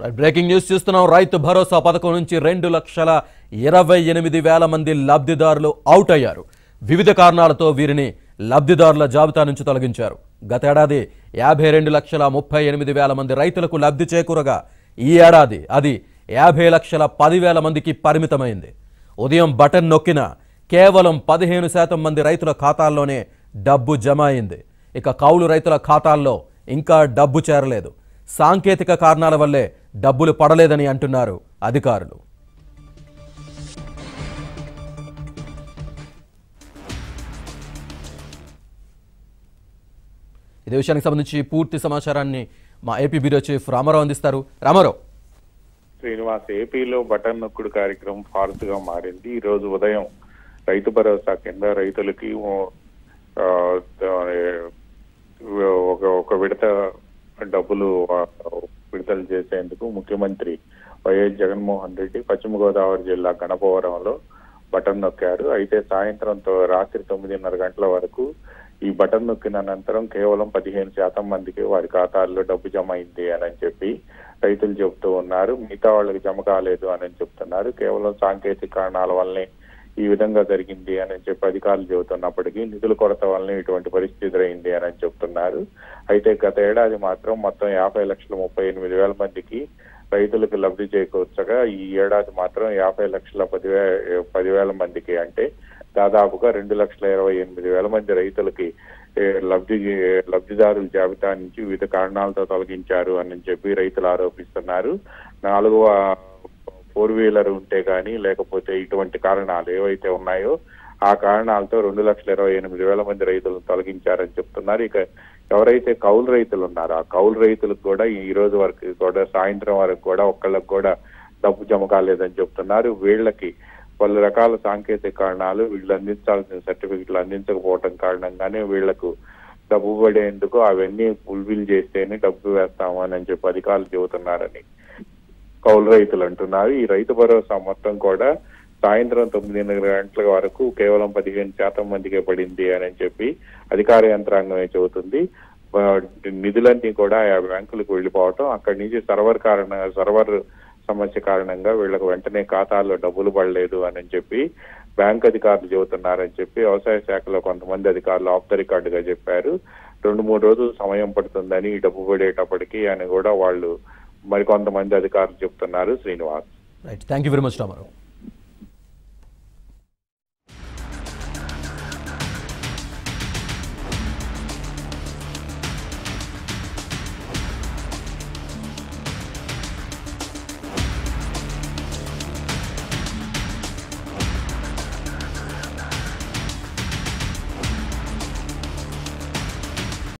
breaking news చూస్తున్నాం రైతు భరోసా పథకం నుంచి రెండు లక్షల ఇరవై ఎనిమిది వేల మంది లబ్ధిదారులు అవుట్ అయ్యారు వివిధ కారణాలతో వీరిని లబ్ధిదారుల జాబితా నుంచి తొలగించారు గతేడాది యాభై రెండు లక్షల ముప్పై ఎనిమిది వేల మంది రైతులకు లబ్ధి చేకూరగా ఈ ఏడాది అది యాభై లక్షల పదివేల మందికి పరిమితమైంది ఉదయం బటన్ నొక్కిన కేవలం పదిహేను శాతం మంది రైతుల ఖాతాల్లోనే డబ్బు జమ అయింది ఇక కౌలు రైతుల ఖాతాల్లో ఇంకా డబ్బు చేరలేదు సాంకేతిక కారణాల వల్లే డబ్బులు పడలేదని అంటున్నారు అధికారులు ఇదే విషయానికి సంబంధించి పూర్తి సమాచారాన్ని మా ఏపీ బ్యూరో చీఫ్ రామారావు అందిస్తారు రామారావు శ్రీనివాస్ ఏపీలో బటన్ నొక్కుడు కార్యక్రమం ఫార్స్ గా మారింది ఈ రోజు ఉదయం రైతు భరోసా కింద రైతులకి ఓ- ఆ, ఒక ఒక విడత డబ్బులు ఆ, విడుదల చేసేందుకు ముఖ్యమంత్రి వైఎస్ జగన్మోహన్ రెడ్డి పశ్చిమ గోదావరి జిల్లా గణపవరంలో బటన్ నొక్కారు అయితే సాయంత్రంతో రాత్రి తొమ్మిదిన్నర గంటల వరకు ఈ బటన్ నొక్కిన అనంతరం కేవలం పదిహేను శాతం మందికి వారి ఖాతాల్లో డబ్బు జమ అయింది అని చెప్పి రైతులు చెబుతూ ఉన్నారు మిగతా వాళ్ళకి జమ కాలేదు అని చెప్తున్నారు కేవలం సాంకేతిక కారణాల వల్లనే ఈ విధంగా జరిగింది అని చెప్పి అధికారులు చెబుతున్నప్పటికీ నిధుల కొరత వల్లనే ఇటువంటి పరిస్థితి ఎదురైంది అని చెప్తున్నారు అయితే గత ఏడాది మాత్రం మొత్తం యాభై లక్షల ముప్పై ఎనిమిది వేల మందికి రైతులకు లబ్ధి చేకూర్చగా ఈ ఏడాది మాత్రం యాభై లక్షల పదివే పదివేల మందికి అంటే దాదాపుగా రెండు లక్షల ఇరవై ఎనిమిది వేల మంది రైతులకి ఏ, లబ్ధి లబ్ధిదారుల జాబితా నుంచి వివిధ కారణాలతో తొలగించారు అని చెప్పి రైతులు ఆరోపిస్తున్నారు నాలుగవ ఫోర్ వీలర్ ఉంటే గానీ లేకపోతే ఇటువంటి కారణాలు ఏవైతే ఉన్నాయో ఆ కారణాలతో రెండు లక్షల ఇరవై ఎనిమిది వేల మంది రైతులను తొలగించారని చెప్తున్నారు ఇక ఎవరైతే కౌలు రైతులు ఉన్నారో ఆ కౌలు రైతులకు కూడా ఈ రోజు వరకు కూడా సాయంత్రం వరకు కూడా ఒక్కళ్ళకి కూడా డబ్బు జమ కాలేదని చెప్తున్నారు వీళ్ళకి పలు రకాల సాంకేతిక కారణాలు వీళ్ళు అందించాల్సిన సర్టిఫికెట్లు అందించకపోవడం కారణంగానే వీళ్లకు డబ్బు పడేందుకు అవన్నీ ఫుల్ఫిల్ చేస్తేనే డబ్బు వేస్తాము అని చెప్పి అధికారులు చెబుతున్నారని కౌలు రైతులు అంటున్నారు ఈ రైతు భరోసా మొత్తం కూడా సాయంత్రం తొమ్మిదిన్నర గంటల వరకు కేవలం పదిహేను శాతం మందికే పడింది అని చెప్పి అధికార యంత్రాంగమే చెబుతుంది ఆ, నిధులన్నీ కూడా ఆ బ్యాంకులకు వెళ్ళిపోవటం అక్కడి నుంచి సర్వర్ కారణ సర్వర్ సమస్య కారణంగా వీళ్ళకు వెంటనే ఖాతాల్లో డబ్బులు పడలేదు అని చెప్పి బ్యాంక్ అధికారులు చెబుతున్నారని చెప్పి వ్యవసాయ శాఖలో కొంతమంది అధికారులు ఆఫ్ ద రికార్డ్ గా చెప్పారు రెండు మూడు రోజులు సమయం పడుతుందని ఈ డబ్బు పడేటప్పటికి అని కూడా వాళ్ళు మరికొంతమంది అధికారులు చెప్తున్నారు Srinivas right thank you very much Ramarao